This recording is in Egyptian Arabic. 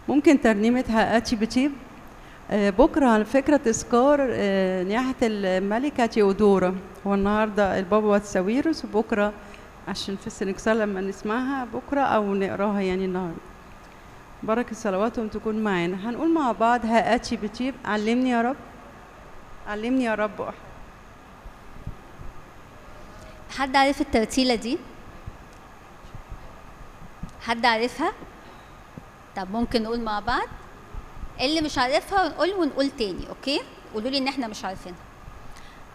ممكن ترنيمة هاتشي بتيب آه، بكرة على فكرة تذكار آه، نياحة الملكة تيودورا هو النهاردة البابا تساويروس وبكرة عشان في السنكسار لما نسمعها بكرة أو نقراها يعني النهاردة بركة صلواتهم تكون معانا هنقول مع بعض هاتشي بتيب علمني يا رب علمني يا رب أحب حد عارف الترتيلة دي؟ حد عارفها؟ طب ممكن نقول مع بعض اللي مش عارفها نقول ونقول تاني اوكي؟ قولوا لي ان احنا مش عارفينها